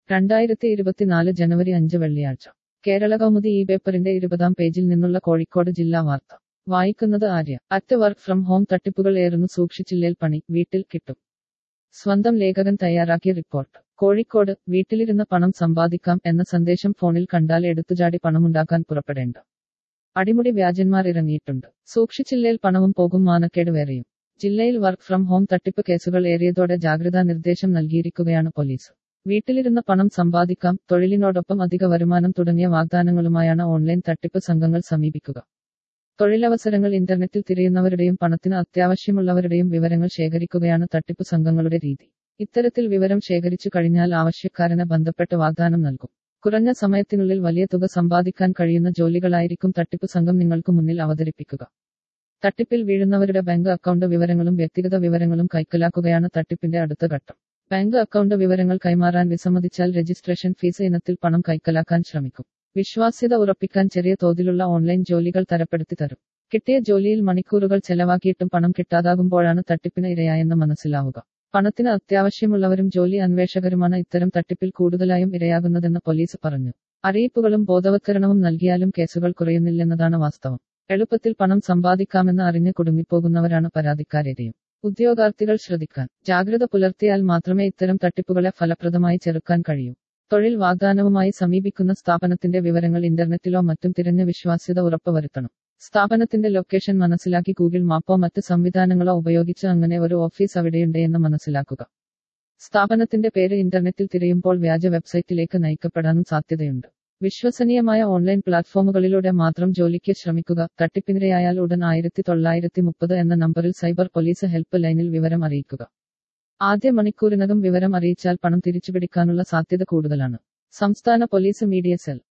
രണ്ടായിരത്തി ഇരുപത്തിനാല് ജനുവരി അഞ്ച് വെള്ളിയാഴ്ച കേരള കൗമുദി ഈ പേപ്പറിന്റെ ഇരുപതാം പേജിൽ നിന്നുള്ള കോഴിക്കോട് ജില്ലാ വാർത്ത വായിക്കുന്നത് ആര്യ അറ്റ് വർക്ക് ഫ്രം ഹോം തട്ടിപ്പുകൾ ഏറുന്നു സൂക്ഷിച്ചില്ലേൽ പണി വീട്ടിൽ കിട്ടും സ്വന്തം ലേഖകൻ തയ്യാറാക്കിയ റിപ്പോർട്ട് കോഴിക്കോട് വീട്ടിലിരുന്ന് പണം സമ്പാദിക്കാം എന്ന സന്ദേശം ഫോണിൽ കണ്ടാൽ എടുത്തുചാടി പണമുണ്ടാക്കാൻ പുറപ്പെടേണ്ട അടിമുടി വ്യാജന്മാർ ഇറങ്ങിയിട്ടുണ്ട് സൂക്ഷിച്ചില്ലേൽ പണവും പോകും മാനക്കേട് വേറെയും ജില്ലയിൽ വർക്ക് ഫ്രം ഹോം തട്ടിപ്പ് കേസുകൾ ഏറിയതോടെ ജാഗ്രതാ നിർദ്ദേശം നൽകിയിരിക്കുകയാണ് പോലീസ് വീട്ടിലിരുന്ന് പണം സമ്പാദിക്കാം തൊഴിലിനോടൊപ്പം അധിക വരുമാനം തുടങ്ങിയ വാഗ്ദാനങ്ങളുമായാണ് ഓൺലൈൻ തട്ടിപ്പ് സംഘങ്ങൾ സമീപിക്കുക തൊഴിലവസരങ്ങൾ ഇന്റർനെറ്റിൽ തിരയുന്നവരുടെയും പണത്തിന് അത്യാവശ്യമുള്ളവരുടെയും വിവരങ്ങൾ ശേഖരിക്കുകയാണ് തട്ടിപ്പ് സംഘങ്ങളുടെ രീതി ഇത്തരത്തിൽ വിവരം ശേഖരിച്ചു കഴിഞ്ഞാൽ ആവശ്യക്കാരനെ ബന്ധപ്പെട്ട് വാഗ്ദാനം നൽകും കുറഞ്ഞ സമയത്തിനുള്ളിൽ വലിയ തുക സമ്പാദിക്കാൻ കഴിയുന്ന ജോലികളായിരിക്കും തട്ടിപ്പ് സംഘം നിങ്ങൾക്ക് മുന്നിൽ അവതരിപ്പിക്കുക തട്ടിപ്പിൽ വീഴുന്നവരുടെ ബാങ്ക് അക്കൗണ്ട് വിവരങ്ങളും വ്യക്തിഗത വിവരങ്ങളും കൈക്കലാക്കുകയാണ് തട്ടിപ്പിന്റെ അടുത്ത ഘട്ടം ബാങ്ക് അക്കൗണ്ട് വിവരങ്ങൾ കൈമാറാൻ വിസമ്മതിച്ചാൽ രജിസ്ട്രേഷൻ ഫീസ് ഇനത്തിൽ പണം കൈക്കലാക്കാൻ ശ്രമിക്കും വിശ്വാസ്യത ഉറപ്പിക്കാൻ ചെറിയ തോതിലുള്ള ഓൺലൈൻ ജോലികൾ തരപ്പെടുത്തി തരും കിട്ടിയ ജോലിയിൽ മണിക്കൂറുകൾ ചെലവാക്കിയിട്ടും പണം കിട്ടാതാകുമ്പോഴാണ് തട്ടിപ്പിന് ഇരയായെന്ന് മനസ്സിലാവുക പണത്തിന് അത്യാവശ്യമുള്ളവരും ജോലി അന്വേഷകരുമാണ് ഇത്തരം തട്ടിപ്പിൽ കൂടുതലായും ഇരയാകുന്നതെന്ന് പോലീസ് പറഞ്ഞു അറിയിപ്പുകളും ബോധവത്കരണവും നൽകിയാലും കേസുകൾ കുറയുന്നില്ലെന്നതാണ് വാസ്തവം എളുപ്പത്തിൽ പണം സമ്പാദിക്കാമെന്ന് അറിഞ്ഞ് കുടുങ്ങിപ്പോകുന്നവരാണ് പരാതിക്കാരേറെയും ഉദ്യോഗാർത്ഥികൾ ശ്രദ്ധിക്കാൻ ജാഗ്രത പുലർത്തിയാൽ മാത്രമേ ഇത്തരം തട്ടിപ്പുകളെ ഫലപ്രദമായി ചെറുക്കാൻ കഴിയൂ തൊഴിൽ വാഗ്ദാനവുമായി സമീപിക്കുന്ന സ്ഥാപനത്തിന്റെ വിവരങ്ങൾ ഇന്റർനെറ്റിലോ മറ്റും തിരഞ്ഞ് വിശ്വാസ്യത ഉറപ്പുവരുത്തണം സ്ഥാപനത്തിന്റെ ലൊക്കേഷൻ മനസ്സിലാക്കി ഗൂഗിൾ മാപ്പോ മറ്റ് സംവിധാനങ്ങളോ ഉപയോഗിച്ച് അങ്ങനെ ഒരു ഓഫീസ് അവിടെയുണ്ടെന്ന് മനസ്സിലാക്കുക സ്ഥാപനത്തിന്റെ പേര് ഇന്റർനെറ്റിൽ തിരയുമ്പോൾ വ്യാജ വെബ്സൈറ്റിലേക്ക് നയിക്കപ്പെടാനും സാധ്യതയുണ്ട് വിശ്വസനീയമായ ഓൺലൈൻ പ്ലാറ്റ്ഫോമുകളിലൂടെ മാത്രം ജോലിക്ക് ശ്രമിക്കുക തട്ടിപ്പിനിരയായാൽ ഉടൻ ആയിരത്തി തൊള്ളായിരത്തി മുപ്പത് എന്ന നമ്പറിൽ സൈബർ പോലീസ് ഹെൽപ്പ് ലൈനിൽ വിവരം അറിയിക്കുക ആദ്യ മണിക്കൂറിനകം വിവരം അറിയിച്ചാൽ പണം തിരിച്ചുപിടിക്കാനുള്ള സാധ്യത കൂടുതലാണ് സംസ്ഥാന പോലീസ് മീഡിയ സെൽ